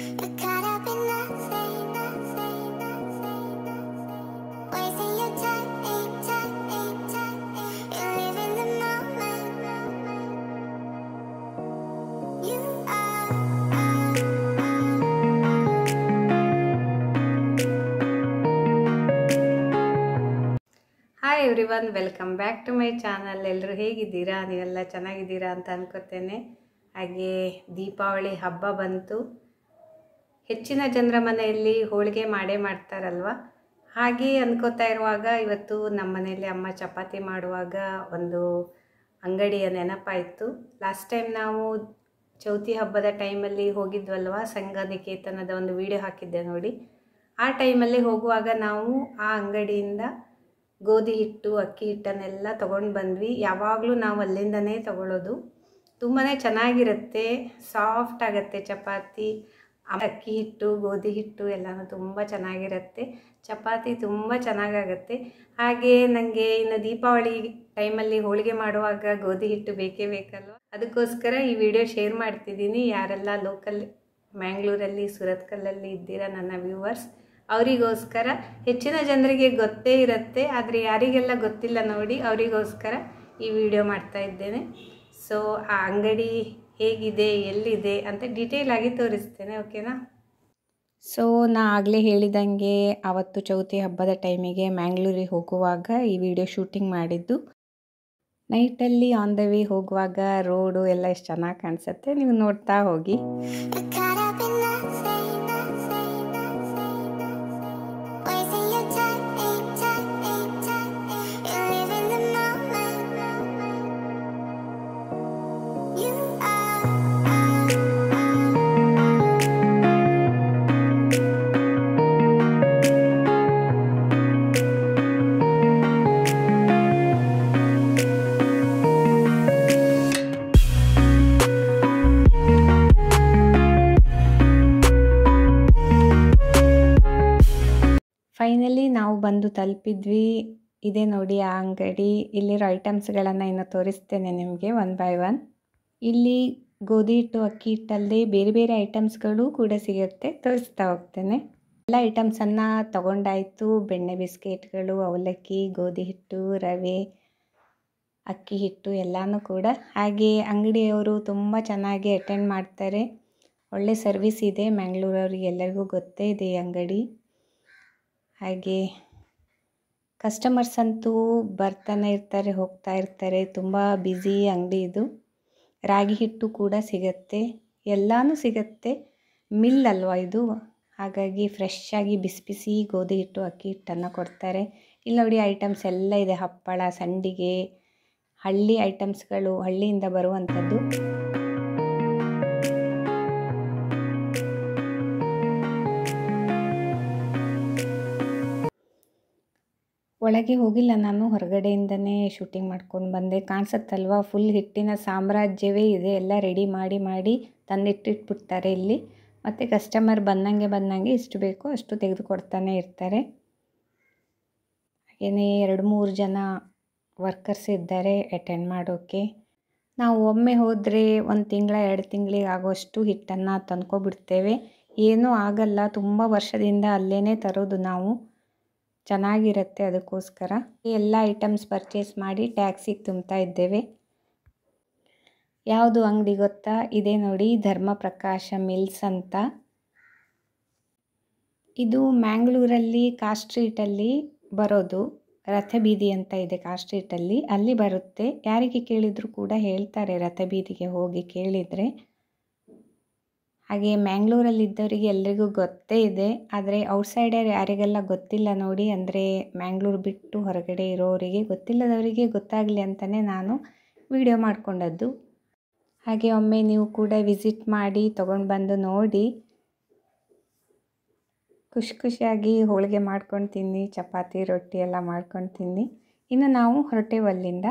You're caught up in nothing, nothing, nothing. Wasting your time, time, time. You're living the moment. You are. Hi everyone welcome back to my channel ಎಲ್ಲರೂ ಹೇಗಿದ್ದೀರಾ ನೀವೆಲ್ಲ ಚೆನ್ನಾಗಿದ್ದೀರಾ ಅಂತ ಅನ್ಕೋತೇನೆ ಹಾಗೆ ದೀಪಾವಳಿ ಹಬ್ಬ ಬಂತು ಹೆಚ್ಚಿನ ಜನರ ಮನೆಯಲ್ಲಿ ಹೋಳಿಗೆ ಮಾಡೇ ಮಾಡ್ತಾರಲ್ವ ಹಾಗೆ ಅನ್ಕೋತಾ ಇರುವಾಗ ಇವತ್ತು ನಮ್ಮ ಮನೆಯಲ್ಲಿ ಅಮ್ಮ ಚಪಾತಿ ಮಾಡುವಾಗ ಒಂದು ಅಂಗಡಿಯ ನೆನಪಾಯಿತು ಲಾಸ್ಟ್ ಟೈಮ್ ನಾವು ಚೌತಿ ಹಬ್ಬದ ಟೈಮಲ್ಲಿ ಹೋಗಿದ್ವಲ್ವ ಸಂಘ ನಿಕೇತನದ ಒಂದು ವಿಡಿಯೋ ಹಾಕಿದ್ದೆ ನೋಡಿ ಆ ಟೈಮಲ್ಲಿ ಹೋಗುವಾಗ ನಾವು ಆ ಅಂಗಡಿಯಿಂದ ಗೋಧಿ ಹಿಟ್ಟು ಅಕ್ಕಿ ಹಿಟ್ಟನ್ನೆಲ್ಲ ತೊಗೊಂಡು ಬಂದ್ವಿ ಯಾವಾಗಲೂ ನಾವು ಅಲ್ಲಿಂದನೇ ತಗೊಳ್ಳೋದು ತುಂಬಾ ಚೆನ್ನಾಗಿರುತ್ತೆ ಸಾಫ್ಟ್ ಆಗುತ್ತೆ ಚಪಾತಿ ಆ ಅಕ್ಕಿ ಹಿಟ್ಟು ಗೋಧಿ ಹಿಟ್ಟು ಎಲ್ಲನೂ ತುಂಬ ಚೆನ್ನಾಗಿರುತ್ತೆ ಚಪಾತಿ ತುಂಬ ಚೆನ್ನಾಗಾಗತ್ತೆ ಹಾಗೆ ನನಗೆ ಇನ್ನು ದೀಪಾವಳಿ ಟೈಮಲ್ಲಿ ಹೋಳಿಗೆ ಮಾಡುವಾಗ ಗೋಧಿ ಹಿಟ್ಟು ಬೇಕೇ ಬೇಕಲ್ವ ಅದಕ್ಕೋಸ್ಕರ ಈ ವಿಡಿಯೋ ಶೇರ್ ಮಾಡ್ತಿದ್ದೀನಿ ಯಾರೆಲ್ಲ ಲೋಕಲ್ ಮ್ಯಾಂಗ್ಳೂರಲ್ಲಿ ಸುರತ್ಕಲ್ಲಲ್ಲಿ ಇದ್ದೀರಾ ನನ್ನ ವ್ಯೂವರ್ಸ್ ಅವರಿಗೋಸ್ಕರ ಹೆಚ್ಚಿನ ಜನರಿಗೆ ಗೊತ್ತೇ ಇರುತ್ತೆ ಆದರೆ ಯಾರಿಗೆಲ್ಲ ಗೊತ್ತಿಲ್ಲ ನೋಡಿ ಅವರಿಗೋಸ್ಕರ ಈ ವಿಡಿಯೋ ಮಾಡ್ತಾ ಇದ್ದೇನೆ ಸೊ ಆ ಅಂಗಡಿ ಹೇಗಿದೆ ಎಲ್ಲಿದೆ ಅಂತ ಡೀಟೇಲ್ ಆಗಿ ತೋರಿಸ್ತೇನೆ ಓಕೆನಾ ಸೊ ನಾ ಆಗಲೇ ಹೇಳಿದಂಗೆ ಅವತ್ತು ಚೌತಿ ಹಬ್ಬದ ಟೈಮಿಗೆ ಮ್ಯಾಂಗ್ಳೂರಿಗೆ ಹೋಗುವಾಗ ಈ ವಿಡಿಯೋ ಶೂಟಿಂಗ್ ಮಾಡಿದ್ದು ನೈಟಲ್ಲಿ ಆನ್ ದ ವೇ ಹೋಗುವಾಗ ರೋಡು ಎಲ್ಲ ಎಷ್ಟು ಚೆನ್ನಾಗಿ ಕಾಣಿಸುತ್ತೆ ನೀವು ನೋಡ್ತಾ ಹೋಗಿ You're caught up in nothing, nothing, nothing. Wasting your time, time, time. You're living the moment. You are. Finally ನಾವು ಬಂದು ತಲುಪಿದ್ವಿ ಇದೆ ನೋಡಿ ಆ ಅಂಗಡಿ ಇಲ್ಲಿರೋ ಐಟಮ್ಸ್ಗಳನ್ನು ಇನ್ನು ತೋರಿಸ್ತೇನೆ ನಿಮಗೆ ಒನ್ ಬೈ ಒನ್ ಇಲ್ಲಿ ಗೋಧಿ ಹಿಟ್ಟು ಅಕ್ಕಿ ಹಿಟ್ಟಲ್ಲದೆ ಬೇರೆ ಬೇರೆ ಐಟಮ್ಸ್ಗಳು ಕೂಡ ಸಿಗುತ್ತೆ ತೋರಿಸ್ತಾ ಹೋಗ್ತೇನೆ ಎಲ್ಲ ಐಟಮ್ಸನ್ನು ತಗೊಂಡಾಯಿತು ಬೆಣ್ಣೆ ಬಿಸ್ಕೆಟ್ಗಳು ಅವಲಕ್ಕಿ ಗೋಧಿ ಹಿಟ್ಟು ರವೆ ಅಕ್ಕಿ ಹಿಟ್ಟು ಎಲ್ಲನೂ ಕೂಡ ಹಾಗೆ ಅಂಗಡಿಯವರು ತುಂಬ ಚೆನ್ನಾಗಿ ಅಟೆಂಡ್ ಮಾಡ್ತಾರೆ ಒಳ್ಳೆ ಸರ್ವಿಸ್ ಇದೆ ಮ್ಯಾಂಗ್ಳೂರವ್ರಿಗೆ ಎಲ್ಲರಿಗೂ ಗೊತ್ತೇ ಇದೆ ಈ ಅಂಗಡಿ ಹಾಗೆ ಕಸ್ಟಮರ್ಸ್ ಅಂತೂ ಬರ್ತಾನೆ ಇರ್ತಾರೆ ಹೋಗ್ತಾ ಇರ್ತಾರೆ ತುಂಬ ಬ್ಯುಸಿ ಅಂಗಡಿ ಇದು ರಾಗಿ ಹಿಟ್ಟು ಕೂಡ ಸಿಗತ್ತೆ ಎಲ್ಲನೂ ಸಿಗತ್ತೆ ಮಿಲ್ ಅಲ್ವಾ ಇದು ಹಾಗಾಗಿ ಫ್ರೆಶ್ ಆಗಿ ಬಿಸಿ ಬಿಸಿ ಗೋಧಿ ಹಿಟ್ಟು ಅಕ್ಕಿ ಹಿಟ್ಟನ್ನು ಕೊಡ್ತಾರೆ ಇಲ್ಲಿ ನೋಡಿ ಐಟಮ್ಸ್ ಎಲ್ಲ ಇದೆ ಹಪ್ಪಳ ಸಂಡಿಗೆ ಹಳ್ಳಿ ಐಟಮ್ಸ್ಗಳು ಹಳ್ಳಿಯಿಂದ ಬರುವಂಥದ್ದು ಒಳಗೆ ಹೋಗಿಲ್ಲ ನಾನು ಹೊರಗಡೆಯಿಂದನೇ ಶೂಟಿಂಗ್ ಮಾಡ್ಕೊಂಡು ಬಂದೆ ಕಾಣಿಸುತ್ತಲ್ವಾ ಫುಲ್ ಹಿಟ್ಟಿನ ಸಾಮ್ರಾಜ್ಯವೇ ಇದೆ ಎಲ್ಲ ರೆಡಿ ಮಾಡಿ ಮಾಡಿ ತಂದಿಟ್ಟಿಟ್ಬಿಡ್ತಾರೆ ಇಲ್ಲಿ ಮತ್ತು ಕಸ್ಟಮರ್ ಬಂದಂಗೆ ಬಂದಂಗೆ ಎಷ್ಟು ಬೇಕೋ ಅಷ್ಟು ತೆಗೆದುಕೊಡ್ತಾನೆ ಇರ್ತಾರೆ ಹಾಗೆಯೇ ಎರಡು ಮೂರು ಜನ ವರ್ಕರ್ಸ್ ಇದ್ದಾರೆ ಅಟೆಂಡ್ ಮಾಡೋಕ್ಕೆ ನಾವು ಒಮ್ಮೆ ಹೋದರೆ ಒಂದು ತಿಂಗಳ ಎರಡು ತಿಂಗಳಿಗೆ ಆಗೋಷ್ಟು ಹಿಟ್ಟನ್ನು ತಂದ್ಕೊಬಿಡ್ತೇವೆ ಏನೂ ಆಗಲ್ಲ ತುಂಬ ವರ್ಷದಿಂದ ಅಲ್ಲೇ ತರೋದು ನಾವು ಚೆನ್ನಾಗಿರುತ್ತೆ ಅದಕ್ಕೋಸ್ಕರ ಈ ಎಲ್ಲ ಐಟಮ್ಸ್ ಪರ್ಚೇಸ್ ಮಾಡಿ ಟ್ಯಾಕ್ಸಿಗೆ ತುಂಬ್ತಾ ಇದ್ದೇವೆ ಯಾವುದು ಅಂಗಡಿ ಗೊತ್ತಾ ಇದೇ ನೋಡಿ ಧರ್ಮಪ್ರಕಾಶ ಮಿಲ್ಸ್ ಅಂತ ಇದು ಮ್ಯಾಂಗ್ಳೂರಲ್ಲಿ ಕಾ ಸ್ಟ್ರೀಟಲ್ಲಿ ಬರೋದು ರಥಬೀದಿ ಅಂತ ಇದೆ ಕಾ ಸ್ಟ್ರೀಟಲ್ಲಿ ಅಲ್ಲಿ ಬರುತ್ತೆ ಯಾರಿಗೆ ಕೇಳಿದರೂ ಕೂಡ ಹೇಳ್ತಾರೆ ರಥಬೀದಿಗೆ ಹೋಗಿ ಕೇಳಿದರೆ ಹಾಗೆ ಮ್ಯಾಂಗ್ಳೂರಲ್ಲಿದ್ದವರಿಗೆ ಎಲ್ರಿಗೂ ಗೊತ್ತೇ ಇದೆ ಆದರೆ ಔಟ್ಸೈಡರ್ ಯಾರಿಗೆಲ್ಲ ಗೊತ್ತಿಲ್ಲ ನೋಡಿ ಅಂದರೆ ಮ್ಯಾಂಗ್ಳೂರು ಬಿಟ್ಟು ಹೊರಗಡೆ ಇರೋರಿಗೆ ಗೊತ್ತಿಲ್ಲದವರಿಗೆ ಗೊತ್ತಾಗಲಿ ಅಂತಲೇ ನಾನು ವಿಡಿಯೋ ಮಾಡಿಕೊಂಡದ್ದು ಹಾಗೆ ಒಮ್ಮೆ ನೀವು ಕೂಡ ವಿಸಿಟ್ ಮಾಡಿ ತೊಗೊಂಡು ಬಂದು ನೋಡಿ ಖುಷಿ ಖುಷಿಯಾಗಿ ಹೋಳಿಗೆ ಮಾಡ್ಕೊಂಡು ತಿನ್ನಿ ಚಪಾತಿ ರೊಟ್ಟಿ ಎಲ್ಲ ಮಾಡ್ಕೊಂಡು ತಿನ್ನಿ ಇನ್ನು ನಾವು ಹೊರಟೇವು ಅಲ್ಲಿಂದ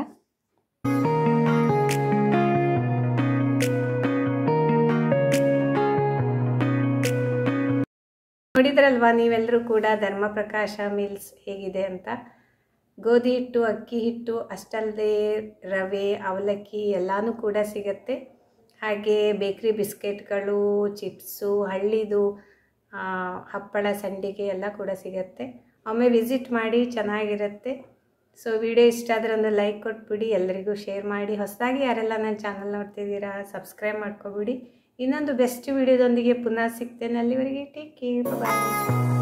ನೋಡಿದ್ರಲ್ವಾ ನೀವೆಲ್ಲರೂ ಕೂಡ ಧರ್ಮಪ್ರಕಾಶ ಮಿಲ್ಸ್ ಹೇಗಿದೆ ಅಂತ ಗೋಧಿ ಹಿಟ್ಟು ಅಕ್ಕಿ ಹಿಟ್ಟು ಅಷ್ಟಲ್ಲದೆ ರವೆ ಅವಲಕ್ಕಿ ಎಲ್ಲನೂ ಕೂಡ ಸಿಗತ್ತೆ ಹಾಗೆ ಬೇಕ್ರಿ ಬಿಸ್ಕೆಟ್ಗಳು ಚಿಪ್ಸು ಹಳ್ಳಿದು ಆ, ಹಪ್ಪಳ ಸಂಡಿಗೆ ಎಲ್ಲ ಕೂಡ ಸಿಗುತ್ತೆ ಒಮ್ಮೆ ವಿಸಿಟ್ ಮಾಡಿ ಚೆನ್ನಾಗಿರುತ್ತೆ ಸೊ ವಿಡಿಯೋ ಇಷ್ಟ ಆದರೆ ಒಂದು ಲೈಕ್ ಕೊಟ್ಬಿಡಿ ಎಲ್ಲರಿಗೂ ಶೇರ್ ಮಾಡಿ ಹೊಸದಾಗಿ ಯಾರೆಲ್ಲ ನನ್ನ ಚಾನಲ್ ನೋಡ್ತಿದ್ದೀರಾ ಸಬ್ಸ್ಕ್ರೈಬ್ ಮಾಡ್ಕೊಬಿಡಿ ಇನ್ನೊಂದು ಬೆಸ್ಟ್ ವಿಡಿಯೋದೊಂದಿಗೆ ಪುನಃ ಸಿಗ್ತೇನೆ ಅಲ್ಲಿವರೆಗೆ ಟೇಕ್ ಕೇರ್ ಬಾಯ್